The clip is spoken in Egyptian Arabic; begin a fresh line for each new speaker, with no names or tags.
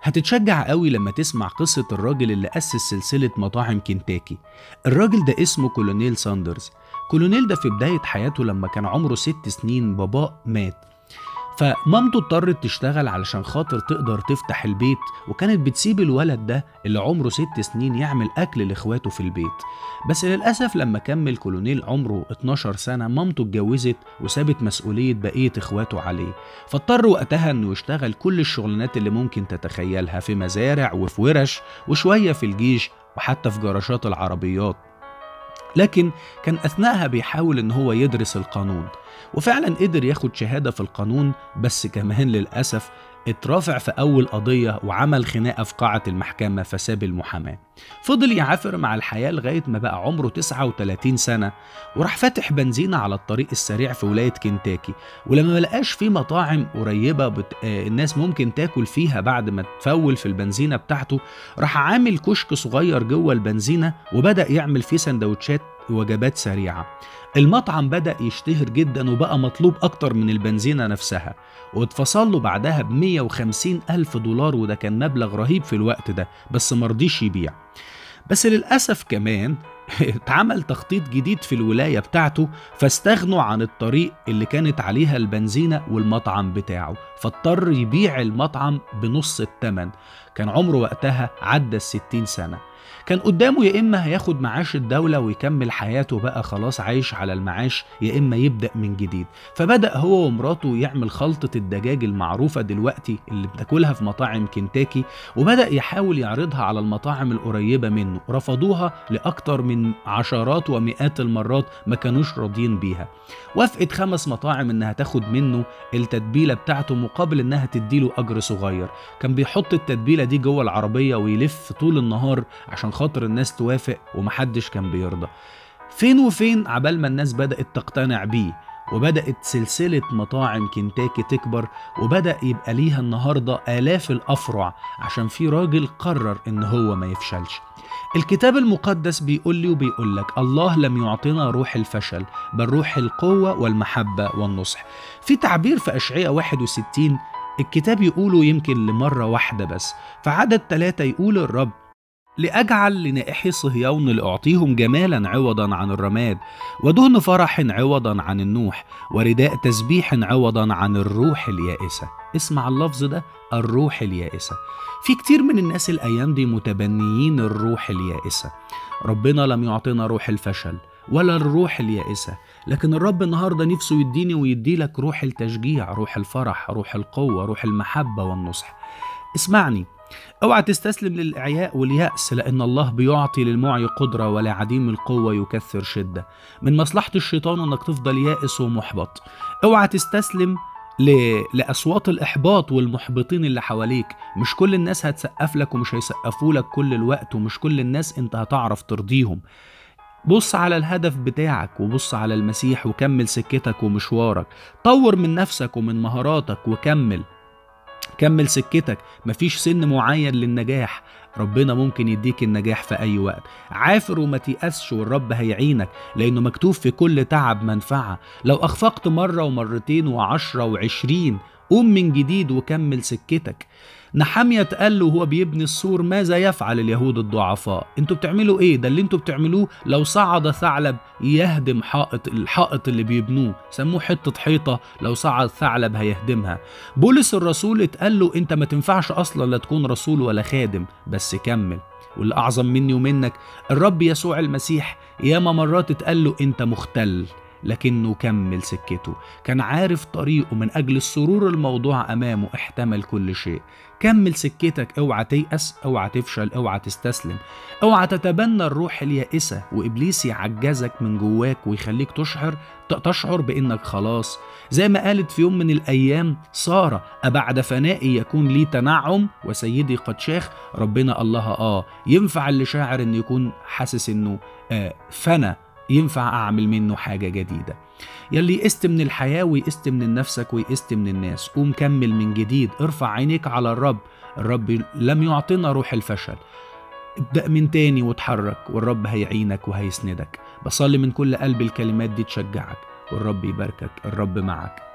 هتتشجع قوي لما تسمع قصة الراجل اللي أسس سلسلة مطاعم كنتاكي الراجل ده اسمه كولونيل ساندرز كولونيل ده في بداية حياته لما كان عمره ست سنين باباه مات فمامته اضطرت تشتغل علشان خاطر تقدر تفتح البيت وكانت بتسيب الولد ده اللي عمره ست سنين يعمل أكل لإخواته في البيت بس للأسف لما كمل كولونيل عمره 12 سنة مامته اتجوزت وسابت مسؤولية بقية إخواته عليه فاضطر وقتها إنه يشتغل كل الشغلانات اللي ممكن تتخيلها في مزارع وفي ورش وشوية في الجيش وحتى في جراشات العربيات لكن كان أثناءها بيحاول إن هو يدرس القانون وفعلا قدر ياخد شهادة في القانون بس كمان للأسف اترافع في أول قضية وعمل خناقة في قاعة المحكمة فساب المحاماة فضل يعافر مع الحياة لغاية ما بقى عمره 39 سنة وراح فاتح بنزينة على الطريق السريع في ولاية كنتاكي ولما ملقاش في مطاعم قريبة بت... آه الناس ممكن تاكل فيها بعد ما تفول في البنزينة بتاعته راح عامل كشك صغير جوه البنزينة وبدأ يعمل فيه سندوتشات وجبات سريعة المطعم بدأ يشتهر جدا وبقى مطلوب أكتر من البنزينة نفسها واتفصل له بعدها ب 150 ألف دولار وده كان مبلغ رهيب في الوقت ده بس مرضيش يبيع بس للأسف كمان اتعمل تخطيط جديد في الولاية بتاعته فاستغنوا عن الطريق اللي كانت عليها البنزينة والمطعم بتاعه فاضطر يبيع المطعم بنص التمن كان عمره وقتها عدى الستين سنة كان قدامه يا إما هياخد معاش الدولة ويكمل حياته بقى خلاص عايش على المعاش يا إما يبدأ من جديد فبدأ هو ومراته يعمل خلطة الدجاج المعروفة دلوقتي اللي بتاكلها في مطاعم كنتاكي وبدأ يحاول يعرضها على المطاعم القريبة منه رفضوها لأكتر من عشرات ومئات المرات ما كانوش راضيين بيها وافقت خمس مطاعم إنها تاخد منه التتبيلة بتاعته مقابل إنها تديله أجر صغير كان بيحط التتبيلة دي جوه العربية ويلف طول النهار عشان خاطر الناس توافق ومحدش كان بيرضى فين وفين عبال ما الناس بدأت تقتنع بيه وبدأت سلسلة مطاعم كنتاكي تكبر وبدأ يبقى ليها النهاردة آلاف الأفرع عشان في راجل قرر إن هو ما يفشلش الكتاب المقدس بيقول لي وبيقول لك الله لم يعطينا روح الفشل بل روح القوة والمحبة والنصح في تعبير في أشعية 61 الكتاب يقوله يمكن لمرة واحدة بس فعدد ثلاثة يقول الرب لأجعل لنائحي صهيون لأعطيهم جمالا عوضا عن الرماد ودهن فرح عوضا عن النوح ورداء تسبيح عوضا عن الروح اليائسة اسمع اللفظ ده الروح اليائسة في كتير من الناس الأيام دي متبنيين الروح اليائسة ربنا لم يعطينا روح الفشل ولا الروح اليائسة لكن الرب النهاردة نفسه يديني ويدي لك روح التشجيع روح الفرح روح القوة روح المحبة والنصح اسمعني اوعى تستسلم للاعياء واليأس لأن الله بيعطي للمعي قدرة ولعديم القوة يكثر شدة من مصلحة الشيطان انك تفضل يائس ومحبط اوعى تستسلم ل... لأصوات الإحباط والمحبطين اللي حواليك مش كل الناس هتسقف لك ومش هيسقفوا لك كل الوقت ومش كل الناس انت هتعرف ترضيهم بص على الهدف بتاعك وبص على المسيح وكمل سكتك ومشوارك طور من نفسك ومن مهاراتك وكمل كمل سكتك مفيش سن معين للنجاح ربنا ممكن يديك النجاح في أي وقت عافر وما تيأسش والرب هيعينك لأنه مكتوب في كل تعب منفعة لو أخفقت مرة ومرتين وعشرة وعشرين قوم من جديد وكمل سكتك نحمية قال له وهو بيبني السور ماذا يفعل اليهود الضعفاء انتوا بتعملوا ايه ده اللي انتوا بتعملوه لو صعد ثعلب يهدم حائط الحائط اللي بيبنوه سموه حتة حيطة لو صعد ثعلب هيهدمها بولس الرسول اتقال له انت ما تنفعش اصلا لا تكون رسول ولا خادم بس كمل والأعظم مني ومنك الرب يسوع المسيح ياما مرات اتقال له انت مختل لكنه كمل سكته كان عارف طريقه من أجل السرور الموضوع أمامه احتمل كل شيء كمل سكتك اوعى تيأس اوعى تفشل اوعى تستسلم اوعى تتبنى الروح اليائسة وإبليس يعجزك من جواك ويخليك تشعر تشعر بإنك خلاص زي ما قالت في يوم من الأيام سارة أبعد فنائي يكون لي تنعم وسيدي قد شاخ ربنا الله آه ينفع اللي شاعر إنه يكون حاسس إنه آه فنى ينفع أعمل منه حاجة جديدة يلي يئست من الحياة ويئست من نفسك ويئست من الناس قوم كمل من جديد ارفع عينيك على الرب الرب لم يعطينا روح الفشل ابدأ من تاني وتحرك والرب هيعينك وهيسندك بصلي من كل قلب الكلمات دي تشجعك والرب يباركك الرب معك